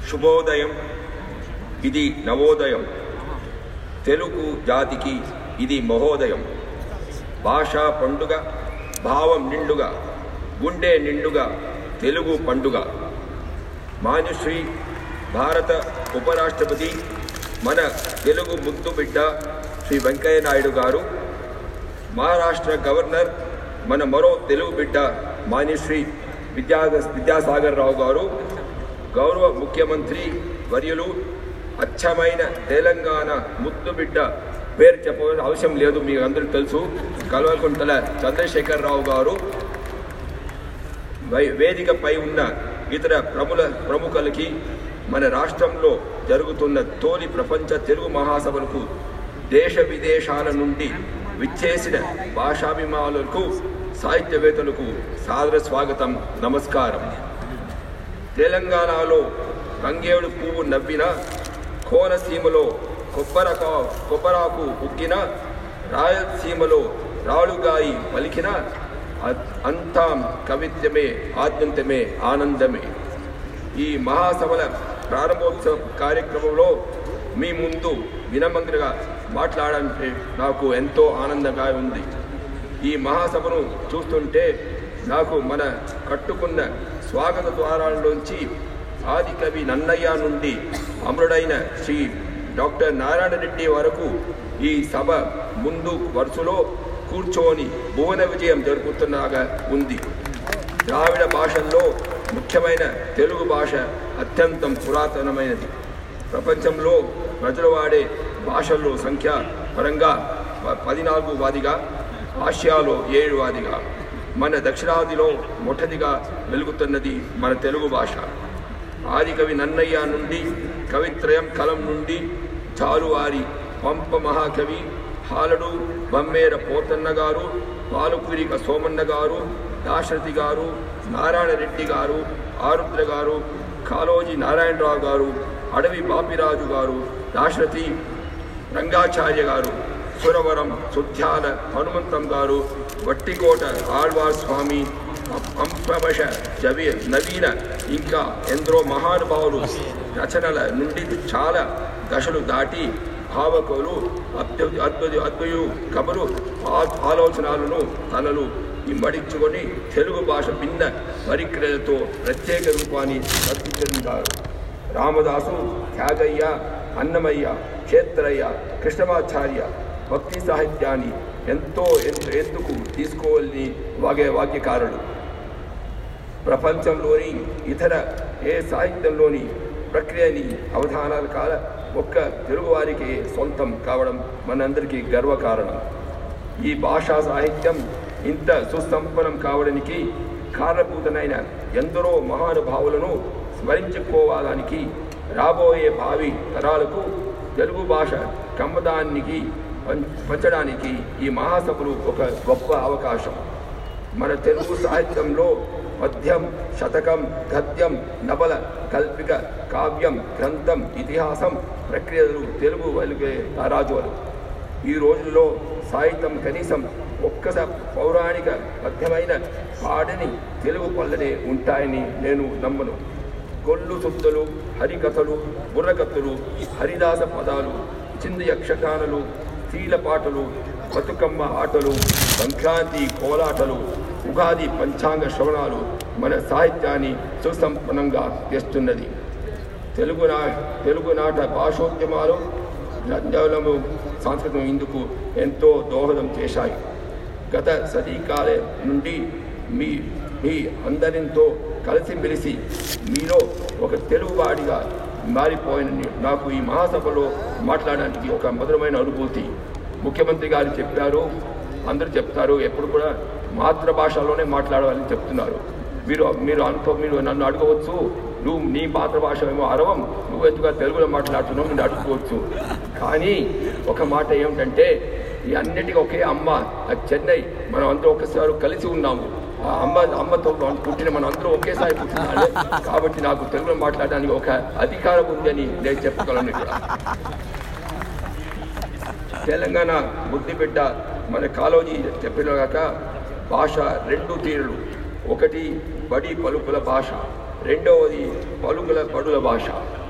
శుభోదయం ఇది నవోదయం తెలుగు జాతికి ఇది మహోదయం భాషా పండుగ భావం నిండుగా గుండె నిండుగా తెలుగు పండుగ మాన్యశ్రీ భారత ఉపరాష్ట్రపతి మన తెలుగు ముద్దు బిడ్డ శ్రీ వెంకయ్య నాయుడు గారు మహారాష్ట్ర గవర్నర్ మన మరో తెలుగు బిడ్డ మాన్యశ్రీ విద్యా విద్యాసాగర్ రావు గారు గౌరవ ముఖ్యమంత్రి వర్యులు అచ్చమైన తెలంగాణ ముద్దు బిడ్డ పేరు చెప్పవలసిన అవసరం లేదు మీకు అందరికీ తెలుసు కల్వకుంటల చంద్రశేఖర్ రావు గారు వై- వేదికపై ఉన్న ఇతర ప్రముల ప్రముఖులకి మన రాష్ట్రంలో జరుగుతున్న తోలి ప్రపంచ తెలుగు మహాసభలకు దేశ విదేశాల నుండి విచ్చేసిన భాషాభిమానులకు సాహిత్యవేత్తలకు సాదర స్వాగతం నమస్కారం తెలంగాణలో రంగేడు పువ్వు నవ్విన కోనసీమలో కొబ్బరకా కొబ్బరాకు ఉక్కిన రాయలసీమలో రాళుగాయి పలికిన అ- అంతా కవిత్యమే ఆద్యంతమే ఆనందమే ఈ మహాసభల ప్రారంభోత్సవ కార్యక్రమంలో మీ ముందు వినమ్రంగా మాట్లాడాలంటే నాకు ఎంతో ఆనందంగా ఉంది ఈ మహాసభను చూస్తుంటే నాకు మన కట్టుకున్న స్వాగత ద్వారాల్లోంచి ఆది కవి నన్నయ్య నుండి అమరుడైన శ్రీ డాక్టర్ నారాయణ రెడ్డి వరకు ఈ సభ ముందు వరుసలో కూర్చొని భువన విజయం జరుపుతున్నాగా ఉంది ద్రావిడ భాషల్లో ముఖ్యమైన తెలుగు భాష అత్యంతం పురాతనమైనది ప్రపంచంలో ప్రజలు వాడే భాషల్లో సంఖ్య పరంగా ప- పద్నాలుగు వాదిగా ఆసియాలో ఏడు వాదిగా మన దక్షిణాదిలో మొదటిగా వెలుగుతున్నది మన తెలుగు భాష ఆదికవి నన్నయ్య నుండి కవిత్రయం కలం నుండి చారువారి పంప మహాకవి హాలడు బమ్మేర పోతన్న గారు పాలుకురిక సోమన్న గారు దాశరథి గారు నారాయణ రెడ్డి గారు ఆరుద్ర గారు కాలోజీ నారాయణరావు గారు అడవి బాపిరాజు గారు దాశరథి రంగాచార్య గారు సురవరం సుధ్యాల హనుమంతం గారు వట్టికోట ఆళ్వార్ స్వామి అంశవశ జవి నవీన ఇంకా ఎందరో మహానుభావులు రచనల నుండి చాలా దశలు దాటి భావకులు అద్భుత అద్భుత అద్భుయు కబులు ఆ- ఆలోచనలను తనలు ఇమ్మడించుకొని తెలుగు భాష భిన్న పరిక్రియలతో ప్రత్యేక రూపాన్ని కల్పించారు రామదాసు త్యాగయ్య అన్నమయ్య క్షేత్రయ్య కృష్ణమాచార్య భక్తి సాహిత్యాన్ని ఎంతో ఎంతో ఎత్తుకు తీసుకోవాలని వాగే వాక్యకారుడు ప్రపంచంలోని ఇతర ఏ సాహిత్యంలోని ప్రక్రియని అవధానాల కాల ఒక్క తెలుగువారికి సొంతం కావడం మనందరికీ గర్వకారణం ఈ భాషా సాహిత్యం ఇంత సుసంపన్నం కావడానికి కారణభూతమైన ఎందరో మహానుభావులను స్మరించుకోవడానికి రాబోయే భావి తరాలకు తెలుగు భాష కమ్మదానికి పం- పంచడానికి ఈ మహాసభలు ఒక గొప్ప అవకాశం మన తెలుగు సాహిత్యంలో పద్యం శతకం గద్యం నవల కల్పిక కావ్యం గ్రంథం ఇతిహాసం ప్రక్రియలు తెలుగు వెలుగే తారాజువలు ఈ రోజుల్లో సాహిత్యం కనీసం ఒక్కస పౌరాణిక పద్యమైన పాడని తెలుగు పల్లెనే ఉంటాయని నేను నమ్మను గొల్లు సుద్దలు హరికథలు బుర్రకథలు హరిదాస పదాలు చిందు యక్షగానలు స్త్రీల పాటలు బతుకమ్మ ఆటలు సంక్రాంతి కోలాటలు ఉగాది పంచాంగ శ్రవణాలు మన సాహిత్యాన్ని సుసంపన్నంగా చేస్తున్నది తెలుగునా తెలుగునాట భాషోద్యమాలు గ్రంథాలము సంస్కృతం ఇందుకు ఎంతో దోహదం చేశాయి గత సదీకాల నుండి మీ మీ అందరితో కలిసిమెలిసి మీలో ఒక తెలుగువాడిగా మారిపోయిన నాకు ఈ మహాసభలో మాట్లాడడానికి ఒక మధురమైన అనుభూతి ముఖ్యమంత్రి గారు చెప్పారు అందరూ చెప్తారు ఎప్పుడు కూడా మాతృభాషలోనే మాట్లాడాలని చెప్తున్నారు మీరు మీరు అనుకో మీరు నన్ను అడగవచ్చు నువ్వు నీ మాతృభాష ఏమో అరవం నువ్వు ఎందుకు తెలుగులో మాట్లాడుతున్నావు నేను అడుగుకోవచ్చు కానీ ఒక మాట ఏమిటంటే ఈ అన్నిటికీ ఒకే అమ్మ అది చెన్నై మనం అందరూ ఒకసారి కలిసి ఉన్నాము ఆ అమ్మ అమ్మతో పుట్టిన మనం అందరూ ఒకేసారి పుట్టినాలే కాబట్టి నాకు తెలుగులో మాట్లాడడానికి ఒక అధికారం ఉందని నేను చెప్పగలను ఇక్కడ తెలంగాణ బుద్ధిబిడ్డ మన కాలోజీ చెప్పినగాక భాష రెండు తీరులు ఒకటి బడి పలుకుల భాష రెండవది పలుకుల బడుల భాష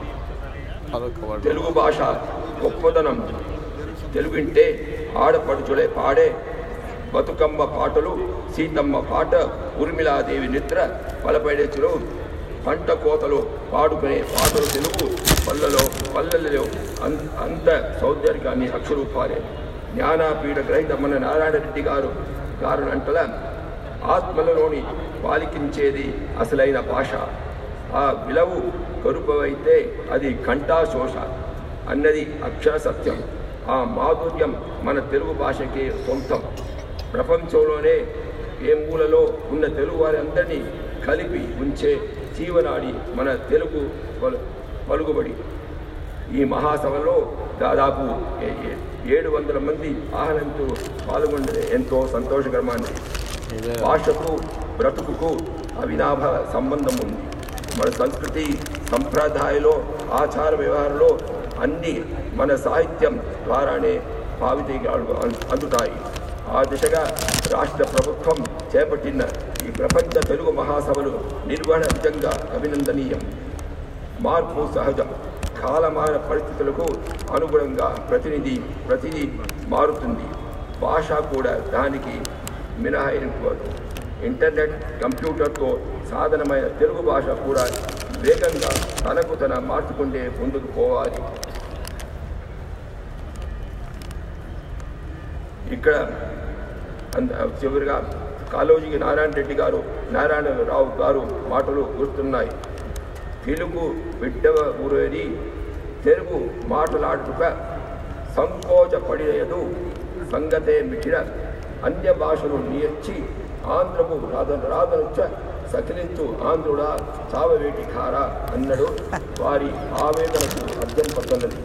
తెలుగు భాష గొప్పదనం తెలుగుంటే ఆడపడుచులే పాడే బతుకమ్మ పాటలు సీతమ్మ పాట ఉర్మిళాదేవి నిద్ర బలపడేచులు పంట కోతలు పాడుకునే పాటలు తెలుగు పల్లెలో పల్లెలలో అం- అంత సౌందర్యాన్ని అక్షరూపాలే జ్ఞానాపీఠ గ్రహీత మన నారాయణ రెడ్డి గారు గారు అంటల ఆత్మలలోని పాలికించేది అసలైన భాష ఆ విలవు కరుపవైతే అది కంఠాశోష అన్నది అక్షర సత్యం ఆ మాధుర్యం మన తెలుగు భాషకి సొంతం ప్రపంచంలోనే ఏ మూలలో ఉన్న తెలుగు వారి అందరినీ కలిపి ఉంచే జీవనాడి మన తెలుగు పలు- పలుకుబడి ఈ మహాసభలో దాదాపు ఏ- ఏ- ఏడు వందల మంది ఆహ్వానితులు పాల్గొనడం ఎంతో సంతోషకరమైనది భాషకు బ్రతుకుకు అవినాభ సంబంధం ఉంది మన సంస్కృతి సంప్రదాయాలు ఆచార వ్యవహారంలో అన్ని మన సాహిత్యం ద్వారానే భావితీయాలు అందుతాయి ఆ దిశగా రాష్ట్ర ప్రభుత్వం చేపట్టిన ఈ ప్రపంచ తెలుగు మహాసభలు నిర్వహణ నిజంగా అభినందనీయం మార్పు సహజం కాలమాన పరిస్థితులకు అనుగుణంగా ప్రతినిధి ప్రతిదీ మారుతుంది భాష కూడా దానికి మినహాయింపు ఇంటర్నెట్ కంప్యూటర్తో సాధనమైన తెలుగు భాష కూడా వేగంగా తనకు తన మార్చుకుంటే ముందుకు పోవాలి ఇక్కడ అంద చివరిగా కాళోజీ నారాయణ రెడ్డి గారు నారాయణరావు గారు మాటలు గుర్తున్నాయి తెలుగు బిడ్డ ఊరేది తెలుగు మాటలాడుట సంకోచపడియదు సంగతే మిటిర అన్య భాషలు నేర్చి ఆంధ్రము రాధ రాధనుచ్చ సకిలించు ఆంధ్రుడా చావవేటి ఖార అన్నడు వారి ఆవేదనకు అర్థం పద్దన్నది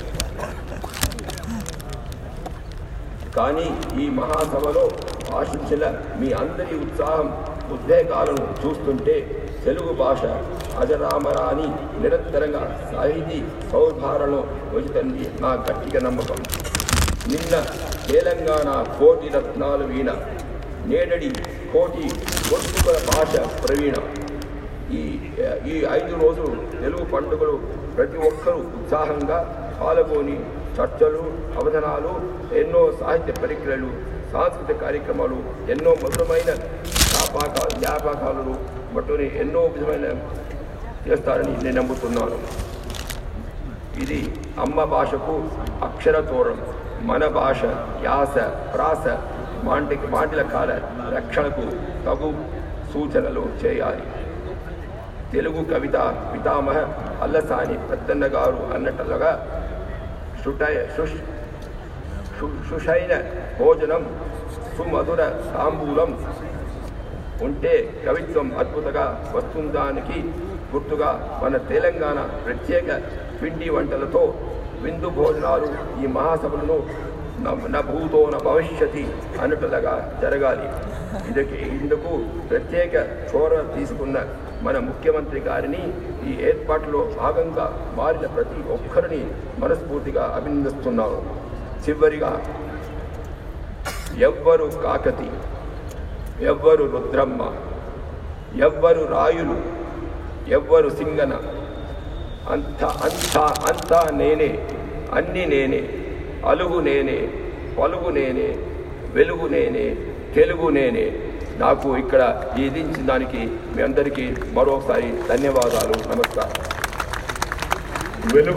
కానీ ఈ మహాసభలో ఆశించిన మీ అందరి ఉత్సాహం ఉద్వేగాలను చూస్తుంటే తెలుగు భాష అజరామరాని నిరంతరంగా సాహితీ సౌధారణలో వచ్చింది నా గట్టిగా నమ్మకం నిన్న తెలంగాణ కోటి రత్నాలు వీణ నేడడి కోటి గొంతుకల భాష ప్రవీణ ఈ ఈ ఐదు రోజులు తెలుగు పండుగలు ప్రతి ఒక్కరూ ఉత్సాహంగా పాల్గొని చర్చలు అవధానాలు ఎన్నో సాహిత్య పరీక్షలు సాంస్కృతిక కార్యక్రమాలు ఎన్నో మధురమైన జ్ఞాపక జ్ఞాపకాలు బట్టుని ఎన్నో విధమైన చేస్తారని నేను నమ్ముతున్నాను ఇది అమ్మ భాషకు అక్షర తోరం మన భాష యాస ప్రాస మాంటికి మాటల కాల రక్షణకు తగు సూచనలు చేయాలి తెలుగు కవిత పితామహ అల్లసాని పెద్దన్న గారు అన్నట్లుగా శుటయ శుష్ సు- సుషైన భోజనం సుమధుర తాంబూలం ఉంటే కవిత్వం అద్భుతంగా వస్తుందానికి గుర్తుగా మన తెలంగాణ ప్రత్యేక పిండి వంటలతో విందు భోజనాలు ఈ మహాసభలను న- న భూతో న భవిష్యతి అన్నట్లుగా జరగాలి ఇదకి ఇందుకు ప్రత్యేక చోర తీసుకున్న మన ముఖ్యమంత్రి గారిని ఈ ఏర్పాటులో భాగంగా మారిన ప్రతి ఒక్కరిని మనస్ఫూర్తిగా అభినందిస్తున్నాను చివరిగా ఎవ్వరు కాకతి ఎవ్వరు రుద్రమ్మ ఎవ్వరు రాయులు ఎవ్వరు సింగన అంత అంతా అంతా నేనే అన్ని నేనే అలుగు నేనే పలుగు నేనే వెలుగు నేనే తెలుగు నేనే నాకు ఇక్కడ ఇదించిన దానికి మీ అందరికీ మరోసారి ధన్యవాదాలు నమస్కారం వెలుగు